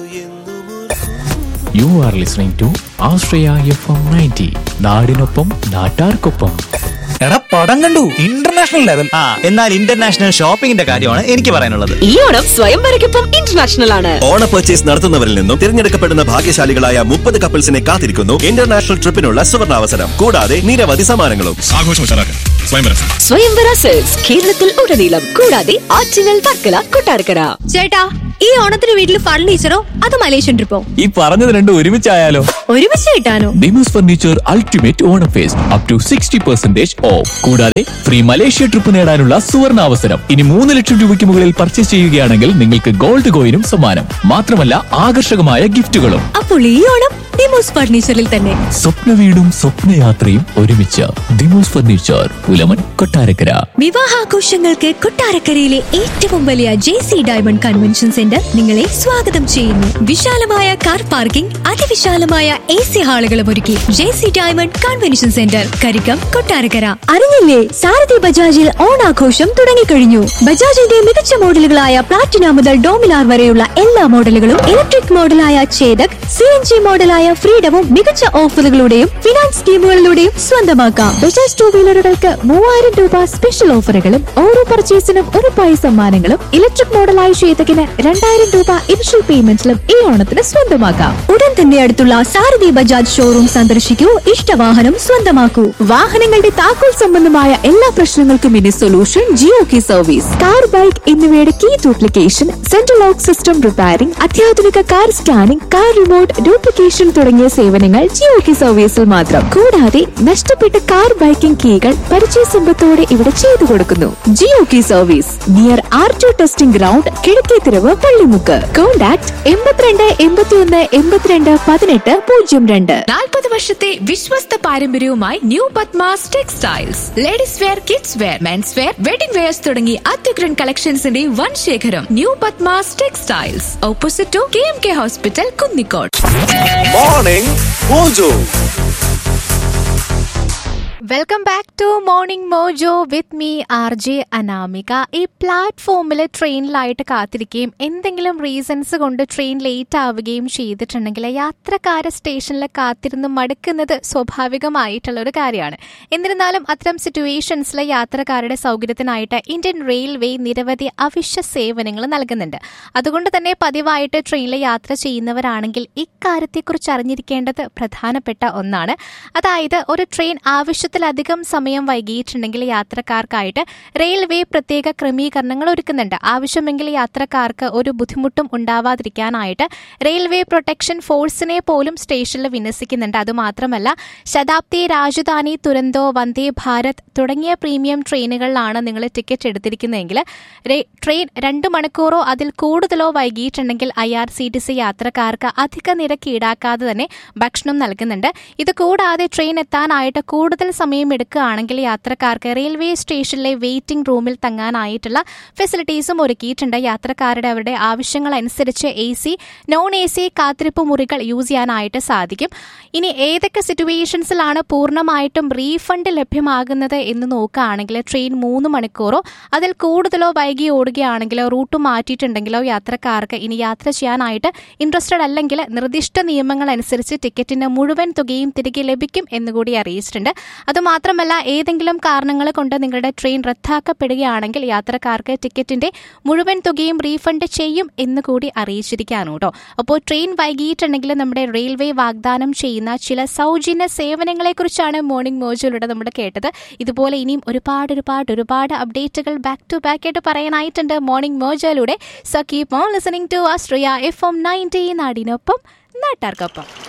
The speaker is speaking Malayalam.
U are listening to Ashraya F M ninety നാടിനൊപ്പം നാട്ടാർക്കൊപ്പം എടാ പടം കണ്ടു ഇന്റർനാഷണൽ ലെവൽ ആ എന്നാൽ ഇന്റർനാഷണൽ ഷോപ്പിംഗിന്റെ കാര്യമാണ് എനിക്ക് പറയാനുള്ളത് ഈ ഓണം സ്വയംവരയ്ക്കൊപ്പം ഇന്റർനാഷണൽ ആണ് ഓണ പർച്ചേസ് നടത്തുന്നവരിൽ നിന്നും തിരഞ്ഞെടുക്കപ്പെടുന്ന ഭാഗ്യശാലികളായ മുപ്പത് കപ്പിൾസിനെ കാത്തിരിക്കുന്നു ഇന്റർനാഷണൽ ട്രിപ്പിനുള്ള സുവർണാവസരം കൂടാതെ നിരവധി സമ്മാനങ്ങളും ആഘോഷം ഉഷാറാക്കാൻ സ്വയംവരം സ്വയംവര സെൽസ് കേരളത്തിൽ ഉടനീളം കൂടാതെ ആറ്റിങ്ങൽ വർക്കല കൊട്ടാരക്കര ചേട്ടാ ഈ ഓണത്തിന് വീട്ടിൽ ഫർണിച്ചറോ അത് മലേഷ്യൻ ട്രിപ്പോ ഈ പറഞ്ഞത് രണ്ടും ഒരുമിച്ചായാലോ ഒരുമിച്ച് കിട്ടാനോ Demos furniture ultimate Onam fest up to sixty percentage off കൂടാതെ ഫ്രീ മലേഷ്യ ട്രിപ്പ് നേടാനുള്ള സുവർണ അവസരം ഇനി മൂന്ന് ലക്ഷം രൂപയ്ക്ക് മുകളിൽ പർച്ചേസ് ചെയ്യുകയാണെങ്കിൽ നിങ്ങൾക്ക് ഗോൾഡ് കോയിനും സമ്മാനം മാത്രമല്ല ആകർഷകമായ ഗിഫ്റ്റുകളും അപ്പോൾ ഈ ഓണം ഡിമോസ് ഫർണിച്ചറിൽ തന്നെ സ്വപ്ന വീടും സ്വപ്നയാത്രയും ഒരുമിച്ച് ദിമോസ് ഫർണിച്ചർ പുലമൻ കൊട്ടാരക്കര വിവാഹാഘോഷങ്ങൾക്ക് കൊട്ടാരക്കരയിലെ ഏറ്റവും വലിയ J C diamond convention centre നിങ്ങളെ സ്വാഗതം ചെയ്യുന്നു വിശാലമായ കാർ പാർക്കിംഗ് അതിവിശാലമായ എ സി ഹാളുകളും ഒരുക്കി J C diamond convention centre Karikkam Kottarakkara അറിഞ്ഞില്ലേ സാരഥി ബജാജിൽ ഓണാഘോഷം തുടങ്ങിക്കഴിഞ്ഞു ബജാജിന്റെ മികച്ച മോഡലുകളായ പ്ലാറ്റിന മുതൽ ഡോമിനാർ വരെയുള്ള എല്ലാ മോഡലുകളും ഇലക്ട്രിക് മോഡലായ ചേതക് സി എൻ ജി മോഡലായ ഫ്രീഡവും മികച്ച ഓഫറുകളുടെയും ഫിനാൻസ് സ്കീമുകളിലൂടെയും സ്വന്തമാക്കാം ബജാജ് ടൂ വീലറുകൾക്ക് മൂവായിരം രൂപ സ്പെഷ്യൽ ഓഫറുകളും ഓരോ പർച്ചേസിനും ഒരു പൈസ സമ്മാനങ്ങളും ഇലക്ട്രിക് മോഡലായ ശ്വേതകിന് രണ്ടായിരം രൂപ ഇനിഷ്യൽ പേയ്മെന്റിലും ഈ ഓണത്തിന് സ്വന്തമാക്കാം ഉടൻ തന്നെ അടുത്തുള്ള സാരഥി ബജാജ് ഷോറൂം സന്ദർശിക്കൂ ഇഷ്ടവാഹനം സ്വന്തമാക്കൂ വാഹനങ്ങളുടെ താക്കോൽ സംബന്ധമായ എല്ലാ പ്രശ്നങ്ങൾക്കും ഇനി solution Jio key service car bike എന്നിവയുടെ key duplication central lock system repairing അത്യാധുനിക car scanning car remote duplication തുടങ്ങിയ സേവനങ്ങൾ ജിയോ കി സർവീസിൽ മാത്രം കൂടാതെ നഷ്ടപ്പെട്ട കാർ ബൈക്കിംഗ് കീകൾ പരിചയ സമ്പത്തോടെ ഇവിടെ ചെയ്തു കൊടുക്കുന്നു Jio key service near R to testing ground Kizhakkethiravu Pallimukku contact എൺപത്തിരണ്ട് എൺപത്തിയൊന്ന് എൺപത്തിരണ്ട് പതിനെട്ട് പൂജ്യം രണ്ട് നാൽപ്പത് വർഷത്തെ വിശ്വസ്ത പാരമ്പര്യവുമായി new Padmas textiles ladies wear kids wear mens wear wedding wears തുടങ്ങി അത്യുഗ്രൻ കളക്ഷൻസിന്റെ വൻ ശേഖരം new Padmas textiles opposite to K M K hospital Kunnicode morning mojo welcome back to morning mojo with me R J Anamika ഈ പ്ലാറ്റ്ഫോമിൽ ട്രെയിനിലായിട്ട് കാത്തിരിക്കുകയും എന്തെങ്കിലും റീസൺസ് കൊണ്ട് ട്രെയിൻ ലേറ്റ് ആവുകയും ചെയ്തിട്ടുണ്ടെങ്കിൽ യാത്രക്കാരെ സ്റ്റേഷനിൽ കാത്തിരുന്ന് മടുക്കുന്നത് സ്വാഭാവികമായിട്ടുള്ള ഒരു കാര്യമാണ് എന്നിരുന്നാലും അത്തരം സിറ്റുവേഷൻസിൽ യാത്രക്കാരുടെ സൗകര്യത്തിനായിട്ട് ഇന്ത്യൻ റെയിൽവേ നിരവധി അവശ്യ സേവനങ്ങൾ നൽകുന്നുണ്ട് അതുകൊണ്ട് തന്നെ പതിവായിട്ട് ട്രെയിനിൽ യാത്ര ചെയ്യുന്നവരാണെങ്കിൽ ഇക്കാര്യത്തെക്കുറിച്ച് അറിഞ്ഞിരിക്കേണ്ടത് പ്രധാനപ്പെട്ട ഒന്നാണ് അതായത് ഒരു ട്രെയിൻ ആവശ്യത്തിലധികം സമയം വൈകിയിട്ടുണ്ടെങ്കിൽ യാത്രക്കാർക്കായിട്ട് റെയിൽവേ പ്രത്യേക ക്രമീകരണങ്ങൾ ഒരുക്കുന്നുണ്ട് ആവശ്യമെങ്കിൽ യാത്രക്കാർക്ക് ഒരു ബുദ്ധിമുട്ടും ഉണ്ടാവാതിരിക്കാനായിട്ട് റെയിൽവേ പ്രൊട്ടക്ഷൻ ഫോഴ്സിനെ പോലും സ്റ്റേഷനിൽ വിന്യസിക്കുന്നുണ്ട് അതുമാത്രമല്ല ശതാബ്ദി രാജധാനി തുരന്തോ വന്ദേ ഭാരത് തുടങ്ങിയ പ്രീമിയം ട്രെയിനുകളിലാണ് നിങ്ങൾ ടിക്കറ്റ് എടുത്തിരിക്കുന്നതെങ്കിൽ രെ- ട്രെയിൻ രണ്ട് മണിക്കൂറോ അതിൽ കൂടുതലോ വൈകിയിട്ടുണ്ടെങ്കിൽ I R C T C യാത്രക്കാർക്ക് അധിക നിരക്ക് ഈടാക്കാതെ തന്നെ ഭക്ഷണം നൽകുന്നുണ്ട് ഇത് കൂടാതെ ട്രെയിൻ എത്താനായിട്ട് കൂടുതൽ സമയം എടുക്കുകയാണെങ്കിൽ യാത്രക്കാർക്ക് റെയിൽവേ സ്റ്റേഷനിലെ വെയിറ്റിംഗ് റൂമിൽ തങ്ങാനായിട്ടുള്ള ഫെസിലിറ്റീസും ഒരുക്കിയിട്ടുണ്ട് യാത്രക്കാരുടെ അവരുടെ ആവശ്യങ്ങൾ അനുസരിച്ച് A C non A C കാത്തിരിപ്പ് മുറികൾ യൂസ് ചെയ്യാനായിട്ട് സാധിക്കും ഇനി ഏതൊക്കെ സിറ്റുവേഷൻസിലാണ് പൂർണ്ണമായിട്ടും റീഫണ്ട് ലഭ്യമാകുന്നത് എന്ന് നോക്കുകയാണെങ്കിൽ ട്രെയിൻ മൂന്ന് മണിക്കൂറോ അതിൽ കൂടുതലോ വൈകി ഓടുകയാണെങ്കിലോ റൂട്ട് മാറ്റിയിട്ടുണ്ടെങ്കിലോ യാത്രക്കാർക്ക് ഇനി യാത്ര ചെയ്യാനായിട്ട് ഇൻട്രസ്റ്റഡ് അല്ലെങ്കിൽ നിർദ്ദിഷ്ട നിയമങ്ങൾ അനുസരിച്ച് ടിക്കറ്റിന്റെ മുഴുവൻ തുകയും തിരികെ ലഭിക്കും എന്നുകൂടി അറിയിച്ചിട്ടുണ്ട് അതുമാത്രമല്ല ഏതെങ്കിലും കാരണങ്ങൾ കൊണ്ട് നിങ്ങളുടെ ട്രെയിൻ റദ്ദാക്കപ്പെടുകയാണെങ്കിൽ യാത്രക്കാർക്ക് ടിക്കറ്റിന്റെ മുഴുവൻ തുകയും റീഫണ്ട് ചെയ്യും എന്നുകൂടി അറിയിച്ചിരിക്കുകയാണ് കേട്ടോ അപ്പോൾ ട്രെയിൻ വൈകിയിട്ടുണ്ടെങ്കിൽ നമ്മുടെ റെയിൽവേ വാഗ്ദാനം ചെയ്യുന്ന ചില സൗജന്യ സേവനങ്ങളെക്കുറിച്ചാണ് മോർണിംഗ് മോജയിലൂടെ നമ്മൾ കേട്ടത് ഇതുപോലെ ഇനിയും ഒരുപാട് ഒരുപാട് ഒരുപാട് അപ്ഡേറ്റുകൾ ബാക്ക് ടു ബാക്ക് ആയിട്ട് പറയാനായിട്ടുണ്ട് മോർണിംഗ് മോജയിലൂടെ so keep on listening to Ashraya F M ninety നാടിനൊപ്പം നാട്ടാർക്കൊപ്പം